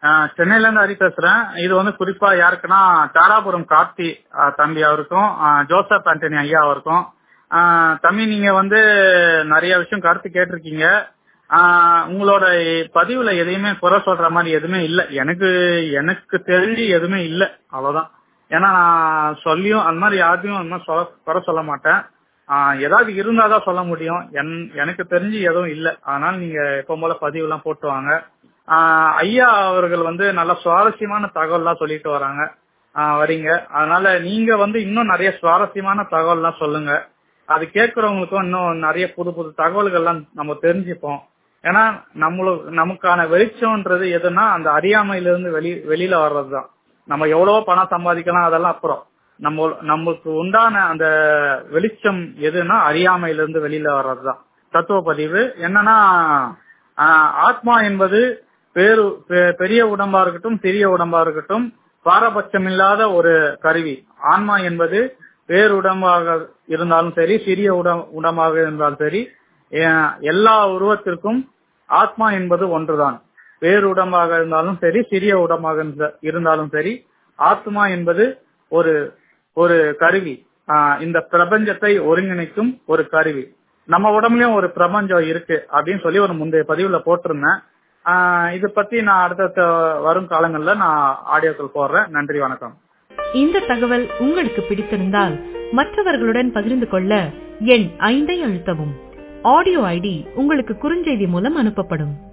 ஆஹ் சென்னையில இருந்து ஹரி பேசுறேன் இது வந்து குறிப்பா யாருக்குன்னா தாராபுரம் கார்த்தி ஆஹ் தம்பி அவருக்கும் ஆஹ் ஜோசப் ஆண்டனி ஐயா அவருக்கும் ஆஹ் தம்பி நீங்க வந்து நிறைய விஷயம் கருத்து கேட்டிருக்கீங்க ஆஹ் உங்களோட பதிவுல எதையுமே குறை சொல்ற மாதிரி எதுவுமே இல்ல எனக்கு எனக்கு தெரிஞ்சு எதுவுமே இல்ல அவ்வளவுதான் ஏன்னா நான் சொல்லியும் அந்த மாதிரி யாரையும் அந்த மாதிரி சொல்ல குறை சொல்ல மாட்டேன் ஆஹ் ஏதாவது இருந்தாதான் சொல்ல முடியும் என் எனக்கு தெரிஞ்சு எதுவும் இல்ல அதனால நீங்க எப்போ போல பதிவு எல்லாம் போட்டு வாங்க ஆஹ் ஐயா அவர்கள் வந்து நல்ல சுவாரஸ்யமான தகவல்லாம் சொல்லிட்டு வராங்க ஆஹ் வரீங்க அதனால நீங்க வந்து இன்னும் நிறைய சுவாரஸ்யமான தகவல்லாம் சொல்லுங்க அது கேட்கறவங்களுக்கும் இன்னும் நிறைய புது புது தகவல்கள்லாம் நம்ம தெரிஞ்சுப்போம் ஏன்னா நம்மளுக்கு நமக்கான வெளிச்சம்ன்றது எதுனா அந்த அறியாமையிலிருந்து வெளி வெளியில வர்றதுதான் நம்ம எவ்வளவோ பணம் சம்பாதிக்கலாம் அதெல்லாம் அப்புறம் நம்ம நமக்கு உண்டான அந்த வெளிச்சம் எதுனா அறியாமையிலிருந்து வெளியில வர்றதுதான் தத்துவ பதிவு என்னன்னா ஆஹ் ஆத்மா என்பது பேரு பெ- பெரிய உடம்பா இருக்கட்டும் சிறிய உடம்பா இருக்கட்டும் பாரபட்சம் இல்லாத ஒரு கருவி ஆன்மா என்பது பேருடம்பாக இருந்தாலும் சரி சிறிய உடம் உடம்பாக இருந்தாலும் சரி ஏ- எல்லா உருவத்திற்கும் ஆத்மா என்பது ஒன்றுதான் பேருடம்பாக இருந்தாலும் சரி சிறிய உடம்பாக இருந்த- இருந்தாலும் சரி ஆத்மா என்பது ஒரு ஒரு கருவி ஆஹ் இந்த பிரபஞ்சத்தை ஒருங்கிணைக்கும் ஒரு கருவி நம்ம உடம்புலயும் ஒரு பிரபஞ்சம் இருக்கு அப்படின்னு சொல்லி ஒரு முந்தைய பதிவுல போட்டிருந்தேன் ஆஹ் இது பத்தி நான் அடுத்த வரும் காலங்கள்ல நான் ஆடியோக்கள் போடுறேன் நன்றி வணக்கம் இந்த தகவல் உங்களுக்கு பிடித்திருந்தால் மற்றவர்களுடன் பகிர்ந்து கொள்ள எண் ஐந்தை அழுத்தவும் ஆடியோ ஐடி உங்களுக்கு குறுஞ்செய்தி மூலம் அனுப்பப்படும்